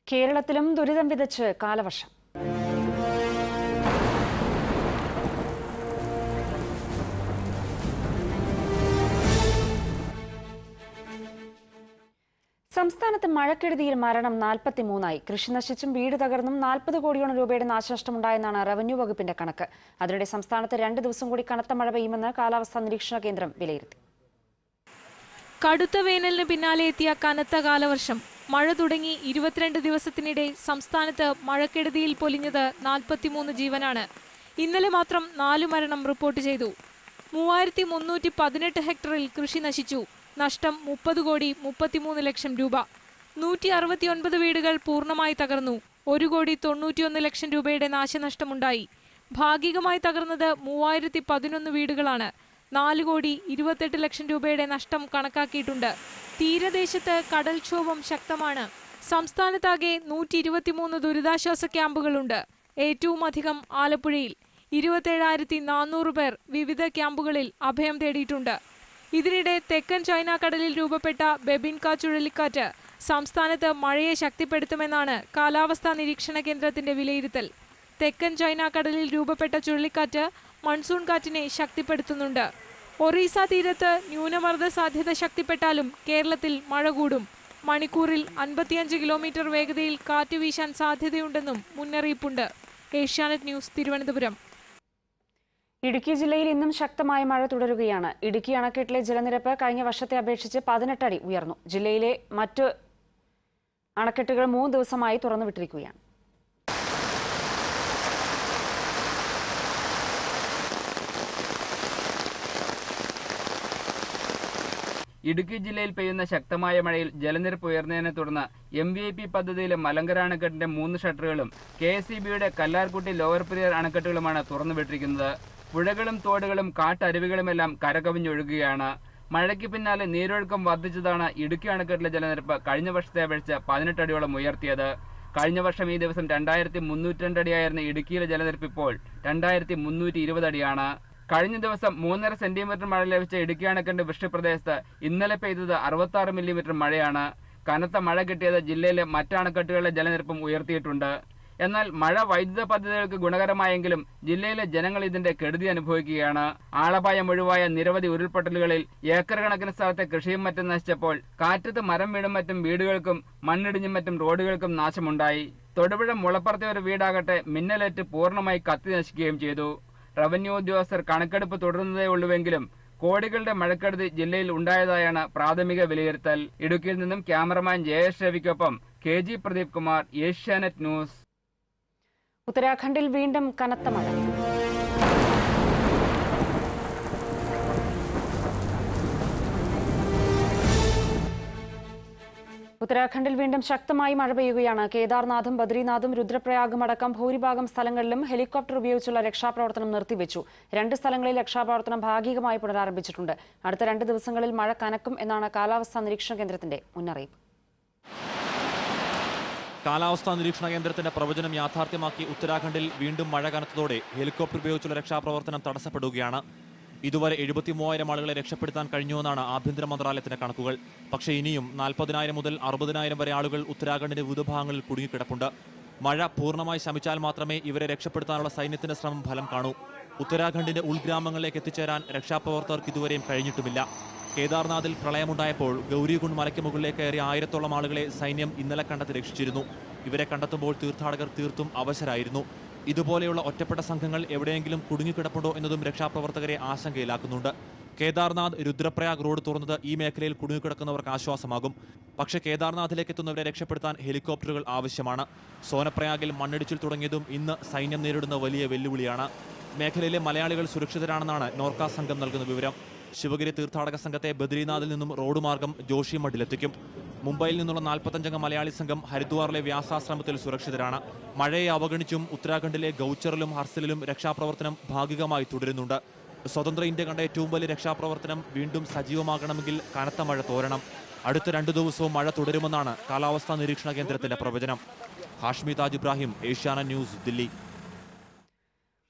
കേരളത്തിലും ദുരിതം വിതച്ച് കാലവർഷം സംസ്ഥാനത്ത് മഴക്കെടുതിയിൽ മരണം നാൽപ്പത്തിമൂന്നായി കൃഷി നശിച്ചും വീട് തകർന്നും നാൽപ്പത് കോടിയോളം രൂപയുടെ നാശനഷ്ടമുണ്ടായെന്നാണ് റവന്യൂ വകുപ്പിന്റെ കണക്ക് അതിനിടെ സംസ്ഥാനത്ത് രണ്ട് ദിവസം കൂടി കനത്ത മഴ പെയ്യുമെന്ന് കാലാവസ്ഥാ നിരീക്ഷണ കേന്ദ്രം വിലയിരുത്തി കടുത്ത വേനലിന് പിന്നാലെ എത്തിയ കനത്ത കാലവർഷം മഴ തുടങ്ങി ഇരുപത്തിരണ്ട് ദിവസത്തിനിടെ സംസ്ഥാനത്ത് മഴക്കെടുതിയിൽ പൊലിഞ്ഞത് നാൽപ്പത്തിമൂന്ന് ജീവനാണ് ഇന്നലെ മാത്രം നാലു മരണം റിപ്പോർട്ട് ചെയ്തു മൂവായിരത്തി മുന്നൂറ്റി പതിനെട്ട് ഹെക്ടറിൽ കൃഷി നശിച്ചു നഷ്ടം മുപ്പത് കോടി മുപ്പത്തിമൂന്ന് ലക്ഷം രൂപ നൂറ്റി അറുപത്തിയൊൻപത് വീടുകൾ പൂർണ്ണമായി തകർന്നു ഒരു കോടി തൊണ്ണൂറ്റിയൊന്ന് ലക്ഷം രൂപയുടെ നാശനഷ്ടമുണ്ടായി ഭാഗികമായി തകർന്നത് മൂവായിരത്തി പതിനൊന്ന് വീടുകളാണ് നാല് കോടി ഇരുപത്തെട്ട് ലക്ഷം രൂപയുടെ നഷ്ടം കണക്കാക്കിയിട്ടുണ്ട് തീരദേശത്ത് കടൽക്ഷോഭം ശക്തമാണ് സംസ്ഥാനത്താകെ നൂറ്റി ഇരുപത്തിമൂന്ന് ദുരിതാശ്വാസ ക്യാമ്പുകളുണ്ട് ഏറ്റവും അധികം ആലപ്പുഴയിൽ ഇരുപത്തേഴായിരത്തി നാനൂറ് പേർ വിവിധ ക്യാമ്പുകളിൽ അഭയം തേടിയിട്ടുണ്ട് ഇതിനിടെ തെക്കൻ ചൈന കടലിൽ രൂപപ്പെട്ട ബെബിൻക ചുഴലിക്കാറ്റ് സംസ്ഥാനത്ത് മഴയെ ശക്തിപ്പെടുത്തുമെന്നാണ് കാലാവസ്ഥാ നിരീക്ഷണ കേന്ദ്രത്തിന്റെ വിലയിരുത്തൽ തെക്കൻ ചൈന കടലിൽ രൂപപ്പെട്ട ചുഴലിക്കാറ്റ് മൺസൂൺ കാറ്റിനെ ശക്തിപ്പെടുത്തുന്നുണ്ട് ഒറീസ തീരത്ത് ന്യൂനമർദ്ദ സാധ്യത ശക്തിപ്പെട്ടാലും കേരളത്തിൽ മഴ കൂടും മണിക്കൂറിൽ അൻപത്തിയഞ്ച് കിലോമീറ്റർ വേഗതയിൽ കാറ്റ് വീശാൻ സാധ്യതയുണ്ടെന്നും മുന്നറിയിപ്പുണ്ട് ഏഷ്യാനെറ്റ് ന്യൂസ് തിരുവനന്തപുരം ഇടുക്കി ജില്ലയിൽ ഇന്നും ശക്തമായ മഴ തുടരുകയാണ് ഇടുക്കി അണക്കെട്ടിലെ ജലനിരപ്പ് കഴിഞ്ഞ വർഷത്തെ അപേക്ഷിച്ച് പതിനെട്ട് അടി ഉയർന്നു ജില്ലയിലെ മറ്റ് അണക്കെട്ടുകൾ മൂന്ന് ദിവസമായി തുറന്നുവിട്ടിരിക്കുകയാണ് ഇടുക്കി ജില്ലയിൽ പെയ്യുന്ന ശക്തമായ മഴയിൽ ജലനിരപ്പ് ഉയർന്നതിനെ തുടർന്ന് എം വി ഐ പി പദ്ധതിയിലെ മലങ്കര അണക്കെട്ടിന്റെ മൂന്ന് ഷട്ടറുകളും കെ എസ് ഇ ബിയുടെ കല്ലാർകുട്ടി ലോവർ പെരിയാർ അണക്കെട്ടുകളുമാണ് തുറന്നുവിട്ടിരിക്കുന്നത് പുഴകളും തോടുകളും കാട്ടരുവികളുമെല്ലാം കരകവിഞ്ഞൊഴുകുകയാണ് മഴയ്ക്ക് പിന്നാലെ നീരൊഴുക്കം വർദ്ധിച്ചതാണ് ഇടുക്കി അണക്കെട്ടിലെ ജലനിരപ്പ് കഴിഞ്ഞ വർഷത്തെ അപേക്ഷിച്ച് പതിനെട്ട് അടിയോളം ഉയർത്തിയത് കഴിഞ്ഞ വർഷം ഈ ദിവസം രണ്ടായിരത്തി മുന്നൂറ്റി രണ്ട് അടിയായിരുന്ന ഇടുക്കിയിലെ ജലനിരപ്പ് ഇപ്പോൾ രണ്ടായിരത്തി മുന്നൂറ്റി ഇരുപത് അടിയാണ് കഴിഞ്ഞ ദിവസം മൂന്നര സെന്റിമീറ്റർ മഴ ലഭിച്ച ഇടുക്കി അണക്കെട്ട് വൃഷ്ടിപ്രദേശത്ത് ഇന്നലെ പെയ്തത് അറുപത്തി ആറ് മില്ലിമീറ്റർ മഴയാണ് കനത്ത മഴ കിട്ടിയത് ജില്ലയിലെ മറ്റ് അണക്കെട്ടുകളിലെ ജലനിരപ്പും ഉയർത്തിയിട്ടുണ്ട് എന്നാൽ മഴ വൈദ്യുത പദ്ധതികൾക്ക് ഗുണകരമായെങ്കിലും ജില്ലയിലെ ജനങ്ങൾ ഇതിന്റെ കെടുതി അനുഭവിക്കുകയാണ് ആളപായം ഒഴിവായ നിരവധി ഉരുൾപൊട്ടലുകളിൽ ഏക്കർ കണക്കിന് സ്ഥലത്തെ കൃഷിയും മറ്റും നശിച്ചപ്പോൾ കാറ്റത്ത് മരം വീടും മറ്റും വീടുകൾക്കും മണ്ണിടിഞ്ഞും മറ്റും റോഡുകൾക്കും നാശമുണ്ടായി തൊടുപുഴ മുളപ്പുറത്തെ ഒരു വീടാകട്ടെ മിന്നലേറ്റ് പൂർണ്ണമായി കത്തി നശിക്കുകയും ചെയ്തു റവന്യൂ ഉദ്യോഗസ്ഥർ കണക്കെടുപ്പ് തുടരുന്നതേ ഉള്ളുവെങ്കിലും കോടികളുടെ മഴക്കെടുതി ജില്ലയിൽ ഉണ്ടായതായാണ് പ്രാഥമിക വിലയിരുത്തൽ ഇടുക്കിയിൽ നിന്നും ക്യാമറമാൻ ജയേഷ് രവിക്കൊപ്പം K G Pradeep Kumar Asianet news ഉത്തരാഖണ്ഡിൽ വീണ്ടും കനത്ത മഴ ഉത്തരാഖണ്ഡിൽ വീണ്ടും ശക്തമായി മഴ പെയ്യുകയാണ് കേദാർനാഥും ബദ്രിനാഥും രുദ്രപ്രയാഗും അടക്കം ഭൂരിഭാഗം സ്ഥലങ്ങളിലും ഹെലികോപ്റ്റർ ഉപയോഗിച്ചുള്ള രക്ഷാപ്രവർത്തനം നിർത്തിവെച്ചു രണ്ട് സ്ഥലങ്ങളിൽ രക്ഷാപ്രവർത്തനം ഭാഗികമായി പുനരാരംഭിച്ചിട്ടുണ്ട് അടുത്ത രണ്ട് ദിവസങ്ങളിൽ മഴ കനക്കും എന്നാണ് കാലാവസ്ഥാ നിരീക്ഷണ കേന്ദ്രത്തിന്റെ മുന്നറിയിപ്പ് കാലാവസ്ഥാ നിരീക്ഷണ കേന്ദ്രത്തിന്റെ പ്രവചനം യാഥാർത്ഥ്യമാക്കി ഉത്തരാഖണ്ഡിൽ വീണ്ടും മഴ കനത്തതോടെ ഹെലികോപ്റ്റർ ഉപയോഗിച്ചുള്ള രക്ഷാപ്രവർത്തനം തടസ്സപ്പെടുകയാണ് ഇതുവരെ എഴുപത്തി മൂവായിരം ആളുകളെ രക്ഷപ്പെടുത്താൻ കഴിഞ്ഞുവെന്നാണ് ആഭ്യന്തര മന്ത്രാലയത്തിന്റെ കണക്കുകൾ പക്ഷേ ഇനിയും നാൽപ്പതിനായിരം മുതൽ അറുപതിനായിരം വരെ ആളുകൾ ഉത്തരാഖണ്ഡിന്റെ വിവിധ ഭാഗങ്ങളിൽ കുടുങ്ങിക്കിടപ്പുണ്ട് മഴ പൂർണ്ണമായി ശമിച്ചാൽ മാത്രമേ ഇവരെ രക്ഷപ്പെടുത്താനുള്ള സൈന്യത്തിന്റെ ശ്രമം ഫലം കാണൂ ഉത്തരാഖണ്ഡിന്റെ ഉൾഗ്രാമങ്ങളിലേക്ക് എത്തിച്ചേരാൻ രക്ഷാപ്രവർത്തകർക്ക് ഇതുവരെയും കഴിഞ്ഞിട്ടുമില്ല കേദാർനാഥിൽ പ്രളയമുണ്ടായപ്പോൾ ഗൗരികുണ്ട് മലയ്ക്ക് മുകളിലേക്ക് കയറിയ ആയിരത്തോളം ആളുകളെ സൈന്യം ഇന്നലെ കണ്ടെത്തി രക്ഷിച്ചിരുന്നു ഇവരെ കണ്ടെത്തുമ്പോൾ തീർത്ഥാടകർ തീർത്തും അവശരായിരുന്നു ഇതുപോലെയുള്ള ഒറ്റപ്പെട്ട സംഘങ്ങൾ എവിടെയെങ്കിലും കുടുങ്ങിക്കിടപ്പുണ്ടോ എന്നതും രക്ഷാപ്രവർത്തകരെ ആശങ്കയിലാക്കുന്നുണ്ട് കേദാർനാഥ് രുദ്രപ്രയാഗ് റോഡ് തുറന്നത് ഈ മേഖലയിൽ കുടുങ്ങിക്കിടക്കുന്നവർക്ക് ആശ്വാസമാകും പക്ഷേ കേദാർനാഥിലേക്ക് എത്തുന്നവരെ രക്ഷപ്പെടുത്താൻ ഹെലികോപ്റ്ററുകൾ ആവശ്യമാണ് സോനപ്രയാഗിൽ മണ്ണിടിച്ചിൽ തുടങ്ങിയതും ഇന്ന് സൈന്യം നേരിടുന്ന വലിയ വെല്ലുവിളിയാണ് മേഖലയിലെ മലയാളികൾ സുരക്ഷിതരാണെന്നാണ് നോർക്ക സംഘം നൽകുന്ന വിവരം ശിവഗിരി തീർത്ഥാടക സംഘത്തെ ബദ്രീനാഥിൽ നിന്നും റോഡ് മാർഗം ജോഷിമഠിലെത്തിക്കും മുംബൈയിൽ നിന്നുള്ള നാൽപ്പത്തഞ്ചംഗ മലയാളി സംഘം ഹരിദ്വാറിലെ വ്യാസാശ്രമത്തിൽ സുരക്ഷിതരാണ് മഴയെ അവഗണിച്ചും ഉത്തരാഖണ്ഡിലെ ഗൗച്ചറിലും ഹർസിലും രക്ഷാപ്രവർത്തനം ഭാഗികമായി തുടരുന്നുണ്ട് സ്വതന്ത്ര ഇന്ത്യ കണ്ട ഏറ്റവും വലിയ രക്ഷാപ്രവർത്തനം വീണ്ടും സജീവമാകണമെങ്കിൽ കനത്ത മഴ തോരണം അടുത്ത രണ്ടു ദിവസവും മഴ തുടരുമെന്നാണ് കാലാവസ്ഥാ നിരീക്ഷണ കേന്ദ്രത്തിന്റെ പ്രവചനം ഹാഷ്മി താജ് ഇബ്രാഹിം ഏഷ്യാന ന്യൂസ് ദില്ലി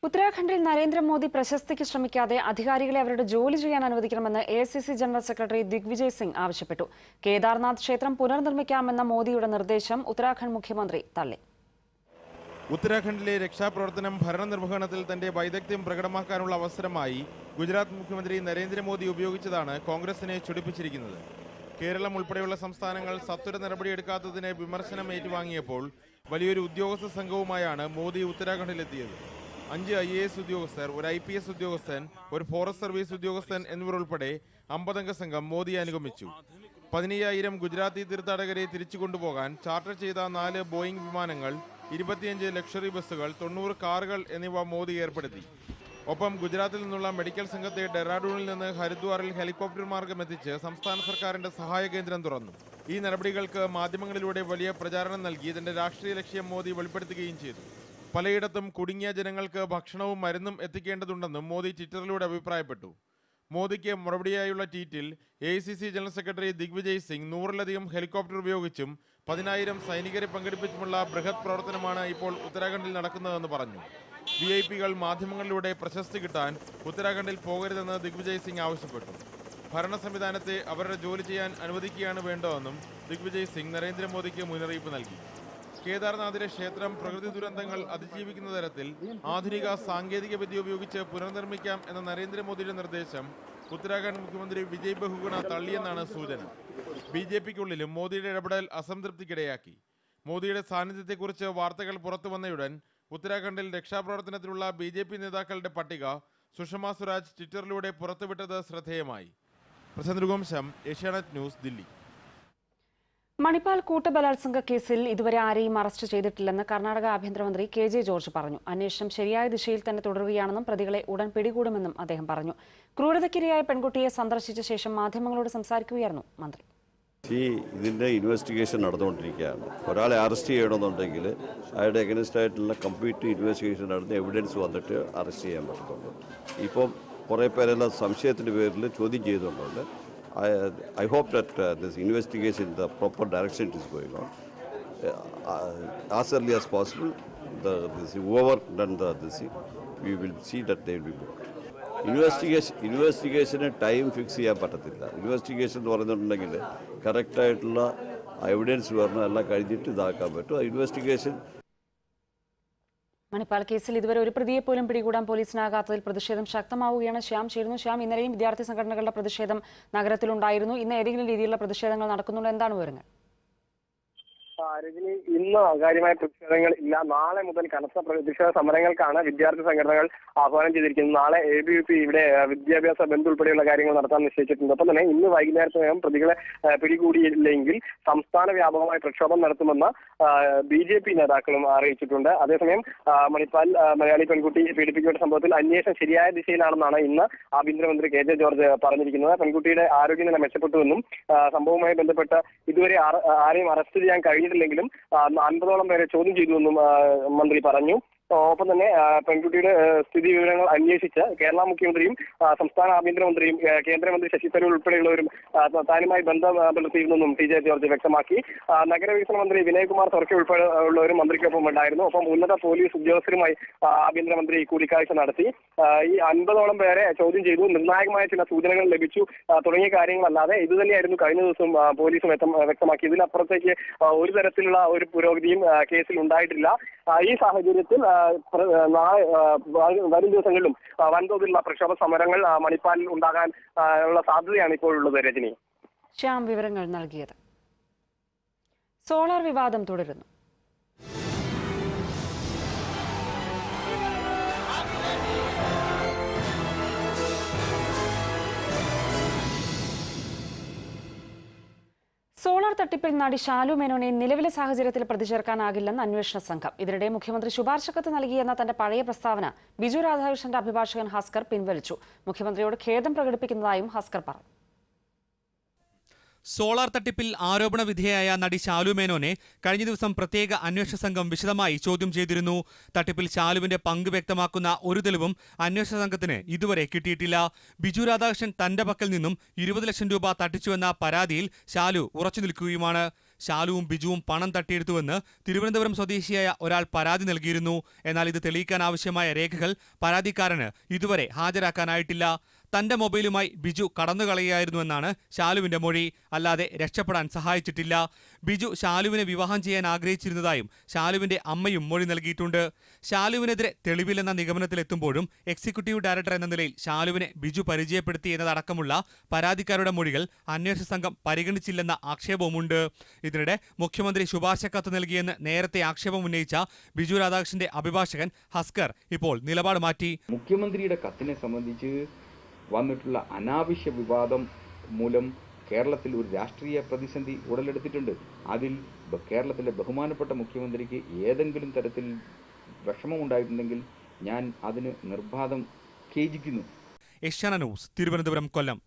ഉത്തരാഖണ്ഡിൽ നരേന്ദ്രമോദി പ്രശസ്തിക്ക് ശ്രമിക്കാതെ അധികാരികളെ അവരുടെ ജോലി ചെയ്യാൻ അനുവദിക്കണമെന്ന് A general secretary Digvijay Singh ആവശ്യപ്പെട്ടു കേദാർനാഥ് ക്ഷേത്രം പുനർനിർമ്മിക്കാമെന്ന മോദിയുടെ നിർദ്ദേശം ഉത്തരാഖണ്ഡ് മുഖ്യമന്ത്രി തള്ളി ഉത്തരാഖണ്ഡിലെ രക്ഷാപ്രവർത്തനം ഭരണനിർവഹണത്തിൽ തന്റെ വൈദഗ്ധ്യം പ്രകടമാക്കാനുള്ള അവസരമായി ഗുജറാത്ത് മുഖ്യമന്ത്രി നരേന്ദ്രമോദി ഉപയോഗിച്ചതാണ് കോൺഗ്രസിനെ ചൊടിപ്പിച്ചിരിക്കുന്നത് കേരളം ഉൾപ്പെടെയുള്ള സംസ്ഥാനങ്ങൾ സത്വര നടപടിയെടുക്കാത്തതിന് വിമർശനം ഏറ്റുവാങ്ങിയപ്പോൾ വലിയൊരു ഉദ്യോഗസ്ഥ സംഘവുമായാണ് മോദി ഉത്തരാഖണ്ഡിലെത്തിയത് അഞ്ച് ഐ എ എസ് ഉദ്യോഗസ്ഥർ ഒരു ഐ പി എസ് ഉദ്യോഗസ്ഥൻ ഒരു ഫോറസ്റ്റ് സർവീസ് ഉദ്യോഗസ്ഥൻ എന്നിവർ ഉൾപ്പെടെ അമ്പതംഗ സംഘം മോദിയെ അനുഗമിച്ചു പതിനയ്യായിരം ഗുജറാത്തി തീർത്ഥാടകരെ തിരിച്ചു കൊണ്ടുപോകാൻ ചാർട്ടർ ചെയ്ത നാല് ബോയിംഗ് വിമാനങ്ങൾ ഇരുപത്തിയഞ്ച് ലക്ഷറി ബസ്സുകൾ തൊണ്ണൂറ് കാറുകൾ എന്നിവ മോദി ഏർപ്പെടുത്തി ഒപ്പം ഗുജറാത്തിൽ നിന്നുള്ള മെഡിക്കൽ സംഘത്തെ ഡെറാഡൂണിൽ നിന്ന് ഹരിദ്വാറിൽ ഹെലികോപ്റ്റർ മാർഗം എത്തിച്ച് സംസ്ഥാന സർക്കാരിന്റെ സഹായ കേന്ദ്രം തുറന്നു ഈ നടപടികൾക്ക് മാധ്യമങ്ങളിലൂടെ വലിയ പ്രചാരണം നൽകി തന്റെ രാഷ്ട്രീയ ലക്ഷ്യം മോദി വെളിപ്പെടുത്തുകയും ചെയ്തു പലയിടത്തും കുടുങ്ങിയ ജനങ്ങൾക്ക് ഭക്ഷണവും മരുന്നും എത്തിക്കേണ്ടതുണ്ടെന്നും മോദി ട്വിറ്ററിലൂടെ അഭിപ്രായപ്പെട്ടു മോദിക്ക് മറുപടിയായുള്ള ട്വീറ്റിൽ A general secretary Digvijay Singh നൂറിലധികം ഹെലികോപ്റ്റർ ഉപയോഗിച്ചും പതിനായിരം സൈനികരെ പങ്കെടുപ്പിച്ചുമുള്ള ബൃഹത് പ്രവർത്തനമാണ് ഇപ്പോൾ ഉത്തരാഖണ്ഡിൽ നടക്കുന്നതെന്ന് പറഞ്ഞു വി ഐ പികൾ മാധ്യമങ്ങളിലൂടെ പ്രശസ്തി കിട്ടാൻ ഉത്തരാഖണ്ഡിൽ പോകരുതെന്ന് ദിഗ്വിജയ് സിംഗ് ആവശ്യപ്പെട്ടു ഭരണ സംവിധാനത്തെ അവരുടെ ജോലി ചെയ്യാൻ അനുവദിക്കുകയാണ് വേണ്ടതെന്നും ദിഗ്വിജയ് സിംഗ് നരേന്ദ്രമോദിക്ക് മുന്നറിയിപ്പ് നൽകി കേദാർനാഥിലെ ക്ഷേത്രം പ്രകൃതി ദുരന്തങ്ങൾ അതിജീവിക്കുന്ന തരത്തിൽ ആധുനിക സാങ്കേതിക വിദ്യ ഉപയോഗിച്ച് പുനർനിർമ്മിക്കാം എന്ന നരേന്ദ്രമോദിയുടെ നിർദ്ദേശം ഉത്തരാഖണ്ഡ് മുഖ്യമന്ത്രി വിജയ് ബഹുഗുണ തള്ളിയെന്നാണ് സൂചന ബി ജെ പിക്കുള്ളിലും മോദിയുടെ ഇടപെടൽ അസംതൃപ്തിക്കിടയാക്കി മോദിയുടെ സാന്നിധ്യത്തെക്കുറിച്ച് വാർത്തകൾ പുറത്തു വന്നയുടൻ ഉത്തരാഖണ്ഡിൽ രക്ഷാപ്രവർത്തനത്തിലുള്ള ബി ജെ പി നേതാക്കളുടെ പട്ടിക സുഷമ സ്വരാജ് ട്വിറ്ററിലൂടെ പുറത്തുവിട്ടത് ശ്രദ്ധേയമായി പ്രസന്നൃവംശം ഏഷ്യാനെറ്റ് ന്യൂസ് ദില്ലി മണിപ്പാൽ കൂട്ടബലാത്സംഗ കേസിൽ ഇതുവരെ ആരെയും അറസ്റ്റ് ചെയ്തിട്ടില്ലെന്ന് കർണാടക ആഭ്യന്തരമന്ത്രി കെ ജെ ജോർജ് പറഞ്ഞു അന്വേഷണം ശരിയായ ദിശയിൽ തന്നെ തുടരുകയാണെന്നും പ്രതികളെ ഉടൻ പിടികൂടുമെന്നും അദ്ദേഹം പറഞ്ഞു ക്രൂരതയ്ക്കിരയായ പെൺകുട്ടിയെ സന്ദർശിച്ച ശേഷം മാധ്യമങ്ങളോട് സംസാരിക്കുകയായിരുന്നു മന്ത്രി ഈ ഇതിൻ്റെ ഇൻവെസ്റ്റിഗേഷൻ നടന്നുകൊണ്ടിരിക്കുകയാണ് ഒരാളെ അറസ്റ്റ് ചെയ്യണമെന്നുണ്ടെങ്കിൽ അയാളുടെ എഗനസ്റ്റ് ആയിട്ടുള്ള കംപ്ലീറ്റ് ഇൻവെസ്റ്റിഗേഷൻ നടന്ന് എവിഡൻസ് വന്നിട്ട് അറസ്റ്റ് ചെയ്യാൻ പറ്റത്തുള്ളൂ ഇപ്പം കുറേ പേരെല്ലാം സംശയത്തിൻ്റെ പേരിൽ ചോദ്യം ചെയ്തുകൊണ്ടുണ്ട് I hope that this investigation the proper direction is going on as early as possible the this whoever done the this we will see that they will be booked investigation ഇൻവെസ്റ്റിഗേഷന് ടൈം ഫിക്സ് ചെയ്യാൻ പറ്റത്തില്ല investigation എന്ന് പറയുന്നുണ്ടെങ്കിൽ കറക്റ്റായിട്ടുള്ള evidence വരണം എല്ലാം കഴിഞ്ഞിട്ട് ഇതാക്കാൻ പറ്റും ഇൻവെസ്റ്റിഗേഷൻ മണിപ്പാൽ കേസിൽ ഇതുവരെ ഒരു പ്രതിയെ പോലും പിടികൂടാൻ പോലീസിനാകാത്തതിൽ പ്രതിഷേധം ശക്തമാവുകയാണ് ശ്യാം ചേരുന്നു ശ്യാം ഇന്നലെയും വിദ്യാർത്ഥി സംഘടനകളുടെ പ്രതിഷേധം നഗരത്തിലുണ്ടായിരുന്നു ഇന്ന് ഏതെങ്കിലും രീതിയിലുള്ള പ്രതിഷേധങ്ങൾ നടക്കുന്നുണ്ടോ എന്താണ് വിവരങ്ങൾ ആ, രജനി ഇന്ന് കാര്യമായ പ്രതിഷേധങ്ങൾ ഇല്ല നാളെ മുതൽ കനത്ത പ്രതിഷേധ സമരങ്ങൾക്കാണ് വിദ്യാർത്ഥി സംഘടനകൾ ആഹ്വാനം ചെയ്തിരിക്കുന്നത് നാളെ എ ബി വി പി ഇവിടെ ആ, വിദ്യാഭ്യാസ ബന്ദ് ഉൾപ്പെടെയുള്ള കാര്യങ്ങൾ നടത്താൻ നിശ്ചയിച്ചിട്ടുണ്ട് ഒപ്പം തന്നെ ഇന്ന് വൈകുന്നേരത്തിനകം പ്രതികളെ ആ, പിടികൂടിയില്ലെങ്കിൽ സംസ്ഥാന വ്യാപകമായ പ്രക്ഷോഭം നടത്തുമെന്ന് ബി ജെ പി നേതാക്കളും അറിയിച്ചിട്ടുണ്ട് അതേസമയം ആ, മണിപ്പാൽ ആ, മലയാളി പെൺകുട്ടി പീഡിപ്പിക്കപ്പെട്ട സംഭവത്തിൽ അന്വേഷണം ശരിയായ ദിശയിലാണെന്നാണ് ഇന്ന് ആഭ്യന്തരമന്ത്രി കെ ജെ ജോർജ് പറഞ്ഞിരിക്കുന്നത് പെൺകുട്ടിയുടെ ആരോഗ്യനില മെച്ചപ്പെട്ടുവെന്നും ആ, സംഭവവുമായി ബന്ധപ്പെട്ട് ഇതുവരെ ആര- ആരെയും അറസ്റ്റ് ചെയ്യാൻ കഴിഞ്ഞിട്ടില്ലെങ്കിലും ആ, അൻപതോളം പേരെ ചോദ്യം ചെയ്തുവെന്നും ആ, മന്ത്രി പറഞ്ഞു ഒപ്പം തന്നെ ആ, പെൺകുട്ടിയുടെ ആ, സ്ഥിതി വിവരങ്ങൾ അന്വേഷിച്ച് കേരള മുഖ്യമന്ത്രിയും ആ, സംസ്ഥാന ആഭ്യന്തരമന്ത്രിയും ആ, കേന്ദ്രമന്ത്രി ശശി തരൂർ ഉൾപ്പെടെയുള്ളവരും ആ, താനുമായി ബന്ധം ആ, പുലർത്തിയിരുന്നെന്നും ടി ജെ ജോർജ് വ്യക്തമാക്കി ആ, നഗരവികസന മന്ത്രി വിനയകുമാർ തുറക്കെ ഉൾപ്പെടെ ഉള്ളവരും മന്ത്രിക്കൊപ്പം ഉണ്ടായിരുന്നു ഒപ്പം ഉന്നത പോലീസ് ഉദ്യോഗസ്ഥരുമായി ആ, ആഭ്യന്തരമന്ത്രി കൂടിക്കാഴ്ച നടത്തി ആ, ഈ അൻപതോളം പേരെ ചോദ്യം ചെയ്തു നിർണായകമായ ചില സൂചനകൾ ലഭിച്ചു ആ, തുടങ്ങിയ കാര്യങ്ങളല്ലാതെ ഇത് തന്നെയായിരുന്നു കഴിഞ്ഞ ദിവസം ആ, പോലീസും വ്യക്തം- വ്യക്തമാക്കി ഇതിനപ്പുറത്തേക്ക് ആ, ഒരു തരത്തിലുള്ള ഒരു പുരോഗതിയും ആ, കേസിൽ ഉണ്ടായിട്ടില്ല ആ, ഈ സാഹചര്യത്തിൽ ആ, പ്ര- ആ, നാളെ ആ, വ- വരും ദിവസങ്ങളിലും ആ, വൻതോതിലുള്ള പ്രക്ഷോഭ സമരങ്ങൾ ആ, മണിപ്പാലിൽ ഉണ്ടാകാൻ ആ, ഉള്ള സാധ്യതയാണ് ഇപ്പോഴുള്ളത് രജനി ശ്യാം വിവരങ്ങൾ നൽകിയത് സോളാർ വിവാദം തുടരുന്നു സോളാർ തട്ടിപ്പിൽ നടി ഷാലു മേനോനെ നിലവിലെ സാഹചര്യത്തിൽ പ്രതിചേർക്കാനാകില്ലെന്ന് അന്വേഷണ സംഘം ഇതിനിടെ മുഖ്യമന്ത്രി ശുപാർശ കത്ത് നൽകിയെന്ന തന്റെ പഴയ പ്രസ്താവന ബിജു രാധാകൃഷ്ണന്റെ അഭിഭാഷകൻ ഹസ്കർ പിൻവലിച്ചു മുഖ്യമന്ത്രിയോട് ഖേദം പ്രകടിപ്പിക്കുന്നതായും ഹസ്കർ പറഞ്ഞു സോളാർ തട്ടിപ്പിൽ ആരോപണ വിധേയായ നടി ശാലു മേനോനെ കഴിഞ്ഞ ദിവസം പ്രത്യേക അന്വേഷണ സംഘം വിശദമായി ചോദ്യം ചെയ്തിരുന്നു തട്ടിപ്പിൽ ശാലുവിന്റെ പങ്ക് വ്യക്തമാക്കുന്ന ഒരു തെളിവും അന്വേഷണ സംഘത്തിന് ഇതുവരെ കിട്ടിയിട്ടില്ല ബിജു രാധാകൃഷ്ണൻ തന്റെ പക്കൽ നിന്നും ഇരുപത് ലക്ഷം രൂപ തട്ടിച്ചുവെന്ന പരാതിയിൽ ശാലു ഉറച്ചു നിൽക്കുകയുമാണ് ശാലുവും ബിജുവും പണം തട്ടിയെടുത്തുവെന്ന് തിരുവനന്തപുരം സ്വദേശിയായ ഒരാൾ പരാതി നൽകിയിരുന്നു എന്നാൽ ഇത് തെളിയിക്കാൻ ആവശ്യമായ രേഖകൾ പരാതിക്കാരന് ഇതുവരെ ഹാജരാക്കാനായിട്ടില്ല തന്റെ മൊബൈലുമായി ബിജു കടന്നുകളയുകയായിരുന്നുവെന്നാണ് ശാലുവിന്റെ മൊഴി അല്ലാതെ രക്ഷപ്പെടാൻ സഹായിച്ചിട്ടില്ല ബിജു ശാലുവിനെ വിവാഹം ചെയ്യാൻ ആഗ്രഹിച്ചിരുന്നതായും ശാലുവിന്റെ അമ്മയും മൊഴി നൽകിയിട്ടുണ്ട് ശാലുവിനെതിരെ തെളിവില്ലെന്ന നിഗമനത്തിലെത്തുമ്പോഴും എക്സിക്യൂട്ടീവ് ഡയറക്ടർ എന്ന നിലയിൽ ശാലുവിനെ ബിജു പരിചയപ്പെടുത്തി എന്നതടക്കമുള്ള പരാതിക്കാരുടെ മൊഴികൾ അന്വേഷണ സംഘം പരിഗണിച്ചില്ലെന്ന ആക്ഷേപവുമുണ്ട് ഇതിനിടെ മുഖ്യമന്ത്രി ശുപാർശ കത്ത് നൽകിയെന്ന് നേരത്തെ ആക്ഷേപം ഉന്നയിച്ച ബിജു രാധാകൃഷ്ണന്റെ അഭിഭാഷകൻ ഹസ്കർ ഇപ്പോൾ നിലപാട് മാറ്റി മുഖ്യമന്ത്രിയുടെ കത്തിനെ സംബന്ധിച്ച് വന്നിട്ടുള്ള അനാവശ്യ വിവാദം മൂലം കേരളത്തിൽ ഒരു രാഷ്ട്രീയ പ്രതിസന്ധി ഉടലെടുത്തിട്ടുണ്ട് അതിൽ ബ- കേരളത്തിലെ ബഹുമാനപ്പെട്ട മുഖ്യമന്ത്രിക്ക് ഏതെങ്കിലും തരത്തിൽ വിഷമമുണ്ടായിട്ടുണ്ടെങ്കിൽ ഞാൻ അതിന് നിർബാധം ഖേദിക്കുന്നു ഏഷ്യാന ന്യൂസ് തിരുവനന്തപുരം കൊല്ലം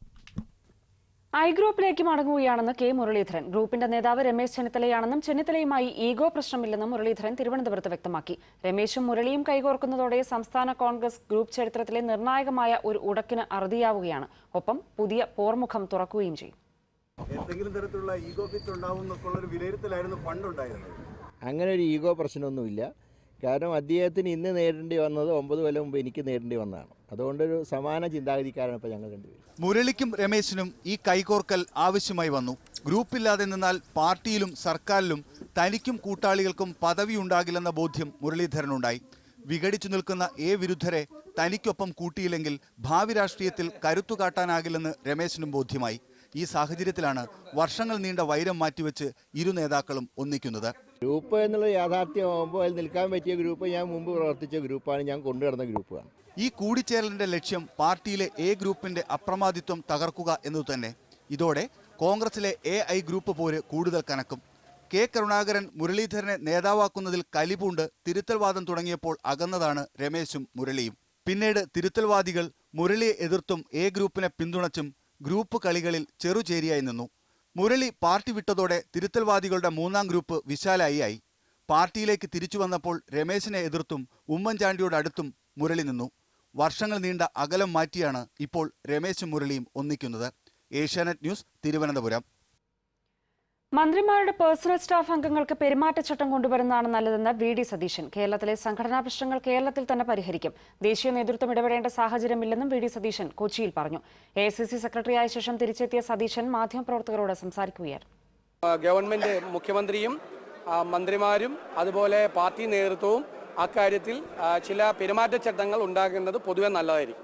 ഐ ഗ്രൂപ്പിലേക്ക് മടങ്ങുകയാണെന്ന് കെ മുരളീധരൻ ഗ്രൂപ്പിന്റെ നേതാവ് രമേശ് ചെന്നിത്തലയാണെന്നും ചെന്നിത്തലയുമായി ഈഗോ പ്രശ്നമില്ലെന്നും മുരളീധരൻ തിരുവനന്തപുരത്ത് വ്യക്തമാക്കി രമേശും മുരളിയും കൈകോർക്കുന്നതോടെ സംസ്ഥാന കോൺഗ്രസ് ഗ്രൂപ്പ് ചരിത്രത്തിലെ നിർണായകമായ ഒരു ഉടക്കിന് അറുതിയാവുകയാണ് ഒപ്പം പുതിയ പോർമുഖം തുറക്കുകയും ചെയ്യും എന്തെങ്കിലും തരത്തിലുള്ള ഈഗോ ഫിറ്റ് ഉണ്ടാവും എന്നൊക്കെ ഉള്ളൊരു വിലയിരുത്തലായിരുന്നു പണ്ടുണ്ടായിരുന്നത് അങ്ങനെ ഒരു ഈഗോ പ്രശ്നമൊന്നുമില്ല കാരണം അദ്ദേഹത്തിന് ഇന്ന് നേരിടേണ്ടി വന്നത് ഒമ്പത് കൊല്ലം മുമ്പ് എനിക്ക് നേരിടേണ്ടി വന്നതാണ് അതുകൊണ്ടൊരു സമാന ചിന്താഗതിക്കാരാണ് ഇപ്പോൾ ഞങ്ങൾ രണ്ടുപേരും മുരളിക്കും രമേശിനും ഈ കൈകോർക്കൽ ആവശ്യമായി വന്നു ഗ്രൂപ്പില്ലാതെ നിന്നാൽ പാർട്ടിയിലും സർക്കാരിലും തനിക്കും കൂട്ടാളികൾക്കും പദവി ഉണ്ടാകില്ലെന്ന ബോധ്യം മുരളീധരനുണ്ടായി വിഘടിച്ചു നിൽക്കുന്ന എ വിരുദ്ധരെ തനിക്കൊപ്പം കൂട്ടിയില്ലെങ്കിൽ ഭാവി രാഷ്ട്രീയത്തിൽ കരുത്തു കാട്ടാനാകില്ലെന്ന് രമേശിനും ബോധ്യമായി ഈ സാഹചര്യത്തിലാണ് വർഷങ്ങൾ നീണ്ട വൈരം മാറ്റിവെച്ച് ഇരു നേതാക്കളും ഒന്നിക്കുന്നത് ഗ്രൂപ്പ് എന്നുള്ള യാഥാർത്ഥ്യമാകുമ്പോൾ അതിൽ നിൽക്കാൻ പറ്റിയ ഗ്രൂപ്പ് ഞാൻ മുമ്പ് പ്രവർത്തിച്ച ഗ്രൂപ്പാണ് ഞാൻ കൊണ്ടുവരുന്ന ഗ്രൂപ്പാണ് ഈ കൂടിച്ചേരലിന്റെ ലക്ഷ്യം പാർട്ടിയിലെ എ ഗ്രൂപ്പിന്റെ അപ്രമാദിത്വം തകർക്കുക എന്നതു തന്നെ ഇതോടെ കോൺഗ്രസിലെ എ ഐ ഗ്രൂപ്പ് പോര് കൂടുതൽ കനക്കും കെ കരുണാകരൻ മുരളീധരനെ നേതാവാക്കുന്നതിൽ കലിപൂണ്ട് തിരുത്തൽവാദം തുടങ്ങിയപ്പോൾ അകന്നതാണ് രമേശും മുരളിയും പിന്നീട് തിരുത്തൽവാദികൾ മുരളിയെ എതിർത്തും എ ഗ്രൂപ്പിനെ പിന്തുണച്ചും ഗ്രൂപ്പ് കളികളിൽ ചെറുചേരിയായി നിന്നു മുരളി പാർട്ടി വിട്ടതോടെ തിരുത്തൽവാദികളുടെ മൂന്നാം ഗ്രൂപ്പ് വിശാലായി ആയി പാർട്ടിയിലേക്ക് തിരിച്ചു വന്നപ്പോൾ രമേശിനെ എതിർത്തും ഉമ്മൻചാണ്ടിയോട് അടുത്തും മുരളി നിന്നു വർഷങ്ങൾ നീണ്ട അകലം മാറ്റിയാണ് ഇപ്പോൾ രമേശും മുരളിയും ഒന്നിക്കുന്നത് ഏഷ്യാനെറ്റ് ന്യൂസ് തിരുവനന്തപുരം മന്ത്രിമാരുടെ പേഴ്സണൽ സ്റ്റാഫ് അംഗങ്ങൾക്ക് പെരുമാറ്റച്ചട്ടം കൊണ്ടുവരുന്നതാണ് നല്ലതെന്ന് വി ഡി സതീശൻ കേരളത്തിലെ സംഘടനാ പ്രശ്നങ്ങൾ കേരളത്തിൽ തന്നെ പരിഹരിക്കും ദേശീയ നേതൃത്വം ഇടപെടേണ്ട സാഹചര്യമില്ലെന്നും വി ഡി സതീശൻ കൊച്ചിയിൽ പറഞ്ഞു എ ഐ സി സി സെക്രട്ടറിയായ ശേഷം തിരിച്ചെത്തിയ സതീശൻ മാധ്യമപ്രവർത്തകരോട് സംസാരിക്കുകയായിരുന്നു ഗവൺമെന്റ് മുഖ്യമന്ത്രിയും ആ, മന്ത്രിമാരും അതുപോലെ പാർട്ടി നേതൃത്വവും അക്കാര്യത്തിൽ ആ, ചില പെരുമാറ്റച്ചട്ടങ്ങൾ ഉണ്ടാകുന്നത് പൊതുവെ നല്ലതായിരിക്കും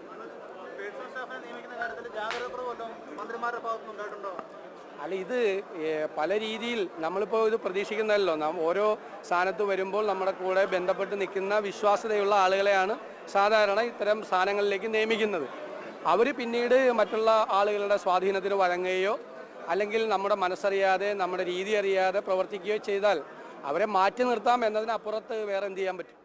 അല്ല ഇത് ഏ, പല രീതിയിൽ നമ്മളിപ്പോൾ ഇത് പ്രതീക്ഷിക്കുന്നതല്ലോ നാം ഓരോ സ്ഥാനത്ത് വരുമ്പോൾ നമ്മുടെ കൂടെ ബന്ധപ്പെട്ട് നിൽക്കുന്ന വിശ്വാസ്യതയുള്ള ആളുകളെയാണ് സാധാരണ ഇത്തരം സ്ഥാനങ്ങളിലേക്ക് നിയമിക്കുന്നത് അവർ പിന്നീട് മറ്റുള്ള ആളുകളുടെ സ്വാധീനത്തിന് വഴങ്ങുകയോ അല്ലെങ്കിൽ നമ്മുടെ മനസ്സറിയാതെ നമ്മുടെ രീതി അറിയാതെ പ്രവർത്തിക്കുകയോ ചെയ്താൽ അവരെ മാറ്റി നിർത്താം എന്നതിനപ്പുറത്ത് വേറെ എന്ത് ചെയ്യാൻ പറ്റും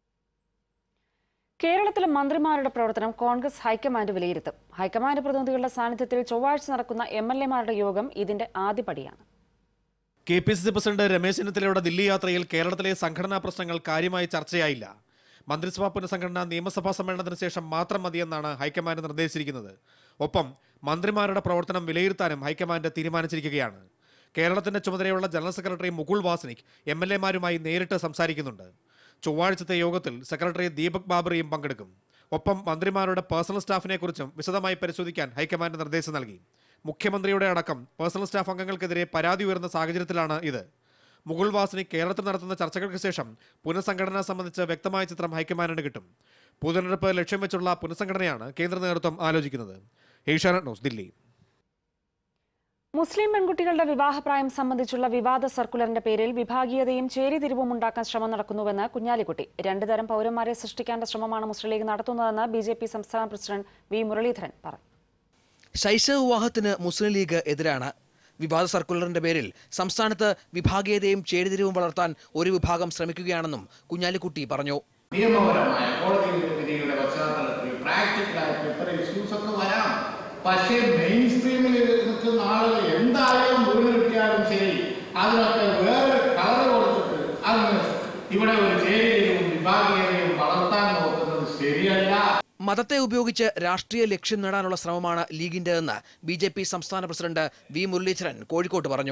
കേരളത്തിലെ മന്ത്രിമാരുടെ പ്രവർത്തനം കോൺഗ്രസ് ഹൈക്കമാൻഡ് വിലയിരുത്തും ഹൈക്കമാൻഡ് പ്രതിനിധികളുടെ സാന്നിധ്യത്തിൽ ചൊവ്വാഴ്ച നടക്കുന്ന എം എൽ എമാരുടെ യോഗം ഇതിന്റെ ആദ്യപടിയാണ് K P C C president Ramesh ചെന്നിത്തലയുടെ ദില്ലി യാത്രയിൽ കേരളത്തിലെ സംഘടനാ പ്രശ്നങ്ങൾ കാര്യമായി ചർച്ചയായില്ല മന്ത്രിസഭാ പുനഃസംഘടന നിയമസഭാ സമ്മേളനത്തിന് ശേഷം മാത്രം മതിയെന്നാണ് ഹൈക്കമാൻഡ് നിർദ്ദേശിച്ചിരിക്കുന്നത് ഒപ്പം മന്ത്രിമാരുടെ പ്രവർത്തനം വിലയിരുത്താനും ഹൈക്കമാൻഡ് തീരുമാനിച്ചിരിക്കുകയാണ് കേരളത്തിന്റെ ചുമതലയുള്ള general secretary Mukul Wasnik M L എമാരുമായി നേരിട്ട് സംസാരിക്കുന്നുണ്ട് ചൊവ്വാഴ്ചത്തെ യോഗത്തിൽ സെക്രട്ടറി ദീപക് ബാബറിയും പങ്കെടുക്കും ഒപ്പം മന്ത്രിമാരുടെ പേഴ്സണൽ സ്റ്റാഫിനെ കുറിച്ചും വിശദമായി പരിശോധിക്കാൻ ഹൈക്കമാൻഡ് നിർദ്ദേശം നൽകി മുഖ്യമന്ത്രിയുടെ അടക്കം പേഴ്സണൽ സ്റ്റാഫ് അംഗങ്ങൾക്കെതിരെ പരാതി ഉയർന്ന സാഹചര്യത്തിലാണ് ഇത് മുകുൾ വാസിനി കേരളത്തിൽ നടത്തുന്ന ചർച്ചകൾക്ക് ശേഷം പുനഃസംഘടന സംബന്ധിച്ച് വ്യക്തമായ ചിത്രം ഹൈക്കമാൻഡിന് കിട്ടും പൊതുതെരഞ്ഞെടുപ്പ് ലക്ഷ്യം വെച്ചുള്ള പുനഃസംഘടനയാണ് കേന്ദ്ര നേതൃത്വം ആലോചിക്കുന്നത് ഏഷ്യാനെറ്റ് ന്യൂസ് ദില്ലി മുസ്ലിം പെൺകുട്ടികളുടെ വിവാഹപ്രായം സംബന്ധിച്ചുള്ള വിവാദ സർക്കുലറിന്റെ പേരിൽ വിഭാഗീയതയും ചേരിതിരിവും ഉണ്ടാക്കാൻ ശ്രമം നടക്കുന്നുവെന്ന് കുഞ്ഞാലിക്കുട്ടി രണ്ടു തരം പൗരന്മാരെ സൃഷ്ടിക്കാനുള്ള ശ്രമമാണ് മുസ്ലിം ലീഗ് നടത്തുന്നതെന്ന് ബി ജെ പി സംസ്ഥാന പ്രസിഡന്റ് വി മുരളീധരൻ പറഞ്ഞു ശൈശവ വിവാഹത്തിന് മുസ്ലിം ലീഗ് എതിരാണ് വിവാദ സർക്കുലറിന്റെ പേരിൽ സംസ്ഥാനത്ത് വിഭാഗീയതയും ചേരിതിരിവും വളർത്താൻ ഒരു വിഭാഗം ശ്രമിക്കുകയാണെന്നും കുഞ്ഞാലിക്കുട്ടി പറഞ്ഞു നിയമപരമായ കോടതി വിധിയുടെ പശ്ചാത്തലത്തിൽ പ്രാക്ടിക്കലായിട്ട് എത്ര ഇഷ്യൂസ് ഒക്കെ വരാം പക്ഷേ മെയിൻ സ്ട്രീമിൽ നിൽക്കുന്ന ആളുകൾ എന്തായാലും വീട് കിട്ടിയാലും ശരി അതിനൊക്കെ വേറെ കളർ കൊടുത്തിട്ട് അന്ന് ഇവിടെ ഒരു ചേരിയും വിഭാഗീയതയും വളർത്താൻ നോക്കുന്നത് ശരിയല്ല മതത്തെ ഉപയോഗിച്ച് രാഷ്ട്രീയ ലക്ഷ്യം നേടാനുള്ള ശ്രമമാണ് ലീഗിന്റേതെന്ന് ബി ജെ പി സംസ്ഥാന പ്രസിഡന്റ് വി മുരളീധരൻ കോഴിക്കോട്ട് പറഞ്ഞു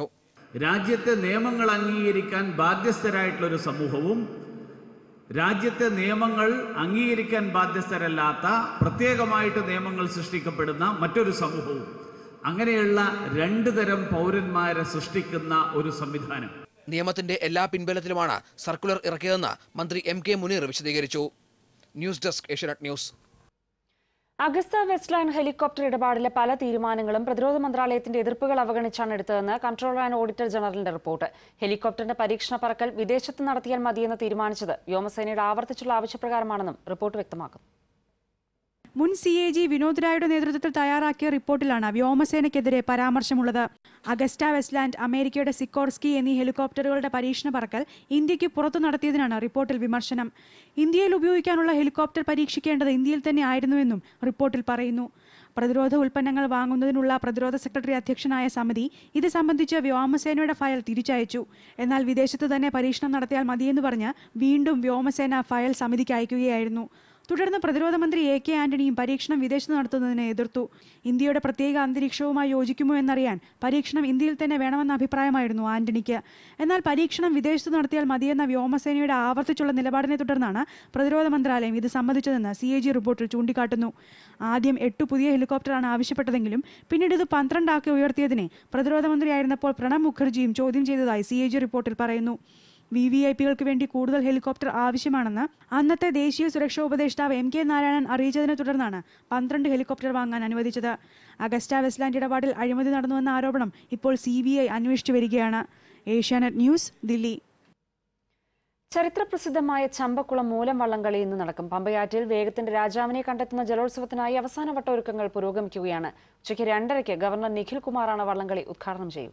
രാജ്യത്തെ നിയമങ്ങൾ അംഗീകരിക്കാൻ ബാധ്യസ്ഥരായിട്ടുള്ളൊരു സമൂഹവും രാജ്യത്തെ നിയമങ്ങൾ അംഗീകരിക്കാൻ ബാധ്യസ്ഥരല്ലാത്ത പ്രത്യേകമായിട്ട് നിയമങ്ങൾ സൃഷ്ടിക്കപ്പെടുന്ന മറ്റൊരു സമൂഹവും അങ്ങനെയുള്ള രണ്ട് തരം പൗരന്മാരെ സൃഷ്ടിക്കുന്ന ഒരു സംവിധാനം നിയമത്തിന്റെ എല്ലാ പിൻബലത്തിലുമാണ് സർക്കുലർ ഇറക്കിയതെന്ന് മന്ത്രി എം കെ മുനീർ വിശദീകരിച്ചു news desk Asianet news Agusta Westland helicopter ഇടപാടിലെ പല തീരുമാനങ്ങളും പ്രതിരോധ മന്ത്രാലയത്തിന്റെ എതിർപ്പുകൾ അവഗണിച്ചാണ് എടുത്തതെന്ന് കൺട്രോളർ ആൻഡ് ഓഡിറ്റർ ജനറലിന്റെ റിപ്പോർട്ട് ഹെലികോപ്റ്ററിന്റെ പരീക്ഷണ പറക്കൽ വിദേശത്ത് നടത്തിയാൽ മതിയെന്ന് തീരുമാനിച്ചത് വ്യോമസേനയുടെ ആവർത്തിച്ചുള്ള ആവശ്യപ്രകാരമാണെന്നും റിപ്പോർട്ട് വ്യക്തമാക്കുന്നു മുൻ സി എ ജി വിനോദ് രായുടെ നേതൃത്വത്തിൽ തയ്യാറാക്കിയ റിപ്പോർട്ടിലാണ് വ്യോമസേനയ്ക്കെതിരെ പരാമർശമുള്ളത് അഗസ്റ്റ വെസ്റ്റ്ലാൻഡ് അമേരിക്കയുടെ സിക്കോർസ്കി എന്നീ ഹെലികോപ്റ്ററുകളുടെ പരീക്ഷണ പറക്കൽ ഇന്ത്യക്ക് പുറത്തു നടത്തിയതിനാണ് റിപ്പോർട്ടിൽ വിമർശനം ഇന്ത്യയിൽ ഉപയോഗിക്കാനുള്ള ഹെലികോപ്റ്റർ പരീക്ഷിക്കേണ്ടത് ഇന്ത്യയിൽ തന്നെ ആയിരുന്നുവെന്നും റിപ്പോർട്ടിൽ പറയുന്നു പ്രതിരോധ ഉൽപ്പന്നങ്ങൾ വാങ്ങുന്നതിനുള്ള പ്രതിരോധ സെക്രട്ടറി അധ്യക്ഷനായ സമിതി ഇത് സംബന്ധിച്ച് വ്യോമസേനയുടെ ഫയൽ തിരിച്ചയച്ചു എന്നാൽ വിദേശത്ത് തന്നെ പരീക്ഷണം നടത്തിയാൽ മതിയെന്ന് പറഞ്ഞ് വീണ്ടും വ്യോമസേന ഫയൽ സമിതിക്ക് അയക്കുകയായിരുന്നു തുടർന്ന് പ്രതിരോധ മന്ത്രി എ കെ ആന്റണിയും പരീക്ഷണം വിദേശത്ത് നടത്തുന്നതിനെ എതിർത്തു ഇന്ത്യയുടെ പ്രത്യേക അന്തരീക്ഷവുമായി യോജിക്കുമോ എന്നറിയാൻ പരീക്ഷണം ഇന്ത്യയിൽ തന്നെ വേണമെന്ന അഭിപ്രായമായിരുന്നു ആന്റണിക്ക് എന്നാൽ പരീക്ഷണം വിദേശത്ത് നടത്തിയാൽ മതിയെന്ന വ്യോമസേനയുടെ ആവർത്തിച്ചുള്ള നിലപാടിനെ തുടർന്നാണ് പ്രതിരോധ മന്ത്രാലയം ഇത് സമ്മതിച്ചതെന്ന് സി എ ജി റിപ്പോർട്ടിൽ ചൂണ്ടിക്കാട്ടുന്നു ആദ്യം എട്ട് പുതിയ ഹെലികോപ്റ്ററാണ് ആവശ്യപ്പെട്ടതെങ്കിലും പിന്നീട് ഇത് പന്ത്രണ്ടാക്കി ഉയർത്തിയതിനെ പ്രതിരോധ മന്ത്രിയായിരുന്നപ്പോൾ പ്രണബ് മുഖർജിയും ചോദ്യം ചെയ്തതായി സി എ ജി റിപ്പോർട്ടിൽ പറയുന്നു വി വി ഐ പികൾക്ക് വേണ്ടി കൂടുതൽ ഹെലികോപ്റ്റർ ആവശ്യമാണെന്ന് അന്നത്തെ ദേശീയ സുരക്ഷാ ഉപദേഷ്ടാവ് എം കെ നാരായണൻ അറിയിച്ചതിനെ തുടർന്നാണ് പന്ത്രണ്ട് ഹെലികോപ്റ്റർ വാങ്ങാൻ അനുവദിച്ചത് അഗസ്റ്റ വെസ്റ്റ്ലാൻഡ് ഇടപാടിൽ അഴിമതി നടന്നുവെന്ന ആരോപണം ഇപ്പോൾ സി ബി ഐ അന്വേഷിച്ചു വരികയാണ് ഏഷ്യാനെറ്റ് ന്യൂസ് ദില്ലി ചരിത്രപ്രസിദ്ധമായ ചമ്പക്കുളം മൂലം വള്ളംകളി ഇന്ന് നടക്കും പമ്പയാറ്റിൽ വേഗത്തിന്റെ രാജാവിനെ കണ്ടെത്തുന്ന ജലോത്സവത്തിനായി അവസാനവട്ട ഒരുക്കങ്ങൾ പുരോഗമിക്കുകയാണ് ഉച്ചയ്ക്ക് രണ്ടരയ്ക്ക് ഗവർണർ നിഖിൽ കുമാറാണ് വള്ളംകളി ഉദ്ഘാടനം ചെയ്യുക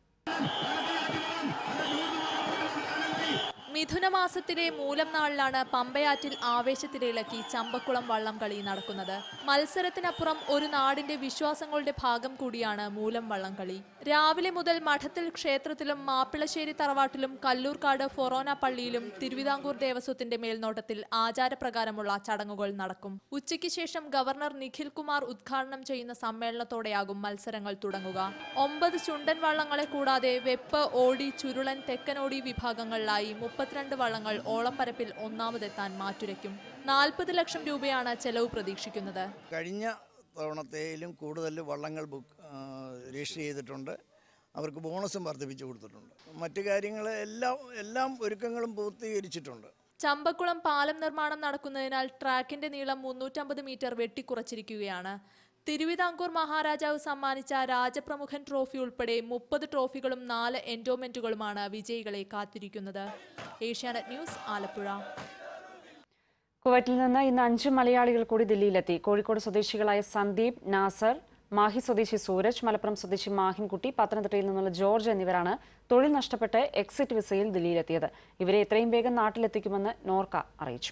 മിഥുനമാസത്തിലെ മൂലം നാളിലാണ് പമ്പയാറ്റിൽ ആവേശത്തിലിളക്കി ചമ്പക്കുളം വള്ളം കളി നടക്കുന്നത് മത്സരത്തിനപ്പുറം ഒരു നാടിന്റെ വിശ്വാസങ്ങളുടെ ഭാഗം കൂടിയാണ് മൂലം വള്ളം കളി രാവിലെ മുതൽ മഠത്തിൽ ക്ഷേത്രത്തിലും മാപ്പിളശ്ശേരി തറവാട്ടിലും കല്ലൂർക്കാട് ഫൊറോന പള്ളിയിലും തിരുവിതാംകൂർ ദേവസ്വത്തിന്റെ മേൽനോട്ടത്തിൽ ആചാരപ്രകാരമുള്ള ചടങ്ങുകൾ നടക്കും ഉച്ചയ്ക്ക് ശേഷം ഗവർണർ നിഖിൽ കുമാർ ഉദ്ഘാടനം ചെയ്യുന്ന സമ്മേളനത്തോടെയാകും മത്സരങ്ങൾ തുടങ്ങുക ഒമ്പത് ചുണ്ടൻ വള്ളങ്ങളെ കൂടാതെ വെപ്പ് ഓടി ചുരുളൻ തെക്കനോടി വിഭാഗങ്ങളിലായി മുപ്പത്തിരണ്ട് വള്ളങ്ങൾ ഓളപ്പരപ്പിൽ ഒന്നാമതെത്താൻ മാറ്റുരയ്ക്കും നാൽപ്പത് ലക്ഷം രൂപയാണ് ചെലവ് പ്രതീക്ഷിക്കുന്നത് കഴിഞ്ഞ തവണത്തേലും കൂടുതൽ വള്ളങ്ങൾ ബുക്ക് ആ, രജിസ്റ്റർ ചെയ്തിട്ടുണ്ട് അവർക്ക് ബോണസും വർദ്ധിപ്പിച്ചു കൊടുത്തിട്ടുണ്ട് മറ്റു കാര്യങ്ങൾ എല്ലാം എല്ലാം ഒരുക്കങ്ങളും പൂർത്തീകരിച്ചിട്ടുണ്ട് ചമ്പക്കുളം പാലം നിർമ്മാണം നടക്കുന്നതിനാൽ ട്രാക്കിന്റെ നീളം മുന്നൂറ്റമ്പത് മീറ്റർ വെട്ടിക്കുറച്ചിരിക്കുകയാണ് തിരുവിതാംകൂർ മഹാരാജാവ് സമ്മാനിച്ച രാജപ്രമുഖൻ ട്രോഫി ഉൾപ്പെടെ മുപ്പത് ട്രോഫികളും നാല് എൻഡോമെന്റുകളുമാണ് വിജയികളെ കാത്തിരിക്കുന്നത് ഏഷ്യാനെറ്റ് ന്യൂസ് ആലപ്പുഴ കുവൈറ്റിൽ നിന്ന് ഇന്ന് അഞ്ച് മലയാളികൾ കൂടി ദില്ലിയിലെത്തി കോഴിക്കോട് സ്വദേശികളായ സന്ദീപ് നാസർ മാഹി സ്വദേശി സൂരജ് മലപ്പുറം സ്വദേശി മാഹിൻകുട്ടി പത്തനംതിട്ടയിൽ നിന്നുള്ള ജോർജ് എന്നിവരാണ് തൊഴിൽ നഷ്ടപ്പെട്ട് എക്സിറ്റ് വിസയിൽ ദില്ലിയിലെത്തിയത് ഇവരെ എത്രയും വേഗം നാട്ടിലെത്തിക്കുമെന്ന് നോർക്ക അറിയിച്ചു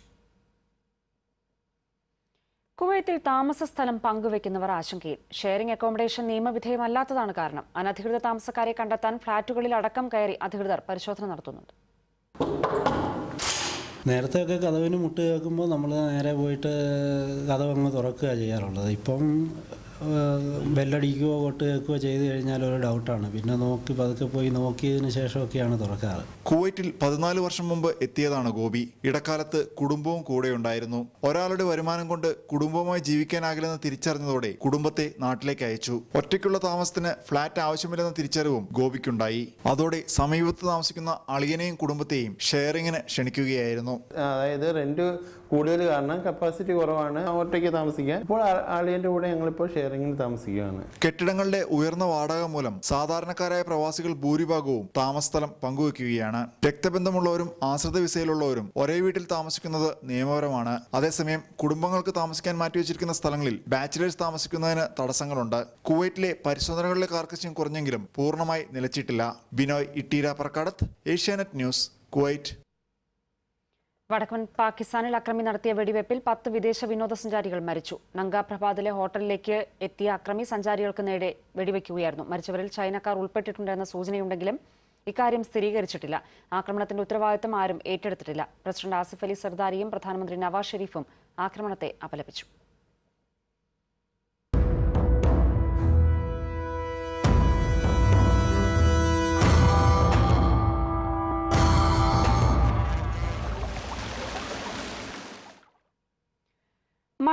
കുവൈത്തിൽ താമസ സ്ഥലം പങ്കുവെക്കുന്നവർ ആശങ്കയിൽ ഷെയറിംഗ് അക്കോമഡേഷൻ നിയമവിധേയമല്ലാത്തതാണ് കാരണം അനധികൃത താമസക്കാരെ കണ്ടെത്താൻ ഫ്ളാറ്റുകളിൽ അടക്കം കയറി അധികൃതർ പരിശോധന നടത്തുന്നുണ്ട് നേരത്തെയൊക്കെ കഥവിന് മുട്ട് കേൾക്കുമ്പോൾ നമ്മൾ നേരെ പോയിട്ട് കഥവ് അങ്ങ് തുറക്കുക ചെയ്യാറുള്ളത് ഇപ്പം ഏഹ്, ബെല്ലടിക്കുകയോ കൊട്ട് കേൾക്കുകയോ ചെയ്ത് കഴിഞ്ഞാൽ ഒരു ഡൗട്ടാണ് പിന്നെ നോക്കി പതുക്കെ പോയി നോക്കിയതിന് ശേഷമൊക്കെയാണ് തുറക്കാറ് കുവൈറ്റിൽ പതിനാല് വർഷം മുമ്പ് എത്തിയതാണ് ഗോപി ഇടക്കാലത്ത് കുടുംബവും കൂടെ ഉണ്ടായിരുന്നു ഒരാളുടെ വരുമാനം കൊണ്ട് കുടുംബവുമായി ജീവിക്കാനാകില്ലെന്ന് തിരിച്ചറിഞ്ഞതോടെ കുടുംബത്തെ നാട്ടിലേക്ക് അയച്ചു ഒറ്റയ്ക്കുള്ള താമസത്തിന് ഫ്ളാറ്റ് ആവശ്യമില്ലെന്ന തിരിച്ചറിവും ഗോപിക്കുണ്ടായി അതോടെ സമീപത്ത് താമസിക്കുന്ന അളിയനെയും കുടുംബത്തെയും ഷെയറിങ്ങിന് ക്ഷണിക്കുകയായിരുന്നു അതായത് റെന്റ് കൂടുതൽ കാരണം കപ്പാസിറ്റി കുറവാണ് ഒറ്റയ്ക്ക് താമസിക്കാൻ ഇപ്പോൾ ആ- ആളിയന്റെ കൂടെ ഞങ്ങളിപ്പോൾ ഷെയറിങ്ങിൽ താമസിക്കുകയാണ് കെട്ടിടങ്ങളുടെ ഉയർന്ന വാടക മൂലം സാധാരണക്കാരായ പ്രവാസികൾ ഭൂരിഭാഗവും താമസസ്ഥലം പങ്കുവെക്കുകയാണ് രക്തബന്ധമുള്ളവരും ആശ്രിത വിസയിലുള്ളവരും ഒരേ വീട്ടിൽ താമസിക്കുന്നത് നിയമപരമാണ് അതേസമയം കുടുംബങ്ങൾക്ക് താമസിക്കാൻ മാറ്റിവെച്ചിരിക്കുന്ന സ്ഥലങ്ങളിൽ ബാച്ചിലേഴ്സ് താമസിക്കുന്നതിന് തടസ്സങ്ങളുണ്ട് കുവൈറ്റിലെ പരിശോധനകളിലെ കാർക്കശ്യം കുറഞ്ഞെങ്കിലും പൂർണ്ണമായി നിലച്ചിട്ടില്ല ബിനോയ് ഇട്ടീര പ്രക്കാടത്ത് ഏഷ്യാനെറ്റ് ന്യൂസ് കുവൈറ്റ് വടക്കൻ പാകിസ്ഥാനിൽ അക്രമി നടത്തിയ വെടിവെപ്പിൽ പത്ത് വിദേശ വിനോദസഞ്ചാരികൾ മരിച്ചു നങ്കാപ്രഭാതിലെ ഹോട്ടലിലേക്ക് എത്തിയ അക്രമി സഞ്ചാരികൾക്ക് നേരെ വെടിവെക്കുകയായിരുന്നു മരിച്ചവരിൽ ചൈനക്കാർ ഉൾപ്പെട്ടിട്ടുണ്ടെന്ന സൂചനയുണ്ടെങ്കിലും ഇക്കാര്യം സ്ഥിരീകരിച്ചിട്ടില്ല ആക്രമണത്തിന്റെ ഉത്തരവാദിത്തം ആരും ഏറ്റെടുത്തിട്ടില്ല പ്രസിഡന്റ് ആസിഫ് അലി സർദാരിയും പ്രധാനമന്ത്രി നവാസ് ഷെരീഫും ആക്രമണത്തെ അപലപിച്ചു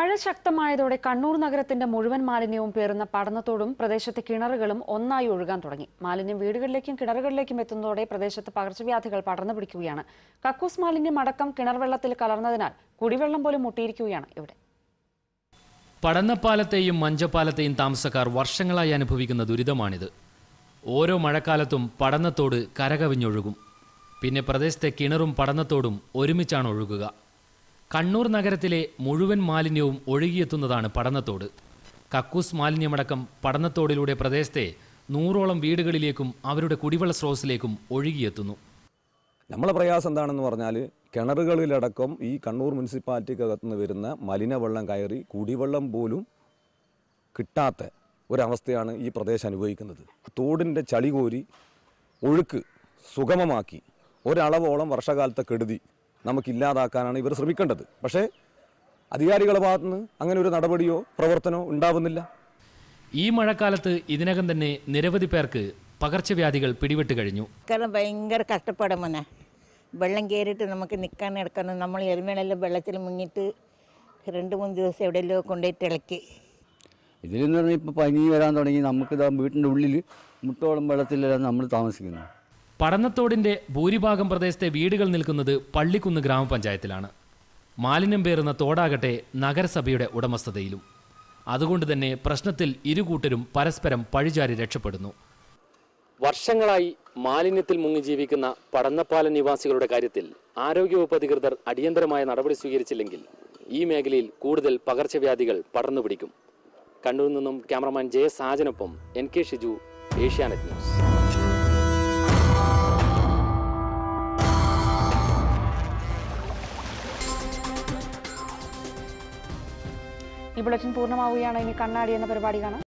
മഴ ശക്തമായതോടെ കണ്ണൂർ നഗരത്തിന്റെ മുഴുവൻ മാലിന്യവും പേറുന്ന പടന്നത്തോടും പ്രദേശത്തെ കിണറുകളും ഒന്നായി ഒഴുകാൻ തുടങ്ങി മാലിന്യം വീടുകളിലേക്കും കിണറുകളിലേക്കും എത്തുന്നതോടെ പ്രദേശത്ത് പകർച്ചവ്യാധികൾ പടർന്നു പിടിക്കുകയാണ് കക്കൂസ് മാലിന്യം അടക്കം കിണർ വെള്ളത്തിൽ കലർന്നതിനാൽ കുടിവെള്ളം പോലും മുട്ടിയിരിക്കുകയാണ് ഇവിടെ പടന്നപ്പാലത്തെയും മഞ്ചപ്പാലത്തെയും താമസക്കാർ വർഷങ്ങളായി അനുഭവിക്കുന്ന ദുരിതമാണിത് ഓരോ മഴക്കാലത്തും പടന്നത്തോട് കരകവിഞ്ഞൊഴുകും പിന്നെ പ്രദേശത്തെ കിണറും പടന്നത്തോടും ഒരുമിച്ചാണ് ഒഴുകുക കണ്ണൂർ നഗരത്തിലെ മുഴുവൻ മാലിന്യവും ഒഴുകിയെത്തുന്നതാണ് പടന്നത്തോട് കക്കൂസ് മാലിന്യമടക്കം പടന്നത്തോടിലൂടെ പ്രദേശത്തെ നൂറോളം വീടുകളിലേക്കും അവരുടെ കുടിവെള്ള സ്രോതസ്സിലേക്കും ഒഴുകിയെത്തുന്നു നമ്മളെ പ്രയാസം എന്താണെന്ന് പറഞ്ഞാൽ കിണറുകളിലടക്കം ഈ കണ്ണൂർ മുനിസിപ്പാലിറ്റിക്കകത്ത് നിന്ന് വരുന്ന മലിനവെള്ളം കയറി കുടിവെള്ളം പോലും കിട്ടാത്ത ഒരവസ്ഥയാണ് ഈ പ്രദേശം അനുഭവിക്കുന്നത് തോടിൻ്റെ ചളി കോരി ഒഴുക്ക് സുഗമമാക്കി ഒരളവോളം വർഷകാലത്തെ കെടുതി നമുക്കില്ലാതാക്കാനാണ് ഇവർ ശ്രമിക്കേണ്ടത് പക്ഷേ അധികാരികളുടെ ഭാഗത്തുനിന്ന് അങ്ങനെ ഒരു നടപടിയോ പ്രവർത്തനമോ ഉണ്ടാവുന്നില്ല ഈ മഴക്കാലത്ത് ഇതിനകം തന്നെ നിരവധി പേർക്ക് പകർച്ചവ്യാധികൾ പിടിപെട്ട് കഴിഞ്ഞു കാരണം ഭയങ്കര കഷ്ടപ്പാടാണ് മോനെ വെള്ളം കയറിയിട്ട് നമുക്ക് നിൽക്കാൻ നടക്കണം നമ്മൾ എരുമേലെല്ലാം വെള്ളത്തിൽ മുങ്ങിയിട്ട് രണ്ട് മൂന്ന് ദിവസം എവിടെയെല്ലോ കൊണ്ടുപോയിട്ട് ഇളക്കി ഇതിലെന്ന് പറഞ്ഞാൽ ഇപ്പോൾ പനി വരാൻ തുടങ്ങി നമുക്ക് ഇതാ വീട്ടിൻ്റെ ഉള്ളിൽ മുട്ടോളം വെള്ളത്തിലാണ് നമ്മൾ താമസിക്കുന്നത് പടന്നത്തോടിന്റെ ഭൂരിഭാഗം പ്രദേശത്തെ വീടുകൾ നിൽക്കുന്നത് പള്ളിക്കുന്ന് ഗ്രാമപഞ്ചായത്തിലാണ് മാലിന്യം പേറുന്ന തോടാകട്ടെ നഗരസഭയുടെ ഉടമസ്ഥതയിലും അതുകൊണ്ട് തന്നെ പ്രശ്നത്തിൽ ഇരുകൂട്ടരും പരസ്പരം പഴിചാരി രക്ഷപ്പെടുന്നു വർഷങ്ങളായി മാലിന്യത്തിൽ മുങ്ങി ജീവിക്കുന്ന പടന്നപ്പാലം നിവാസികളുടെ കാര്യത്തിൽ ആരോഗ്യവകുപ്പ് അധികൃതർ അടിയന്തരമായ നടപടി സ്വീകരിച്ചില്ലെങ്കിൽ ഈ മേഖലയിൽ കൂടുതൽ പകർച്ചവ്യാധികൾ പടർന്നു പിടിക്കും കണ്ണൂരിൽ നിന്നും ക്യാമറമാൻ ജെ സാജനൊപ്പം N K Shiju Asianet news ഈ ബുള്ളറ്റിൻ പൂർണ്ണമാവുകയാണ് ഇനി കണ്ണാടി എന്ന പരിപാടി കാണാം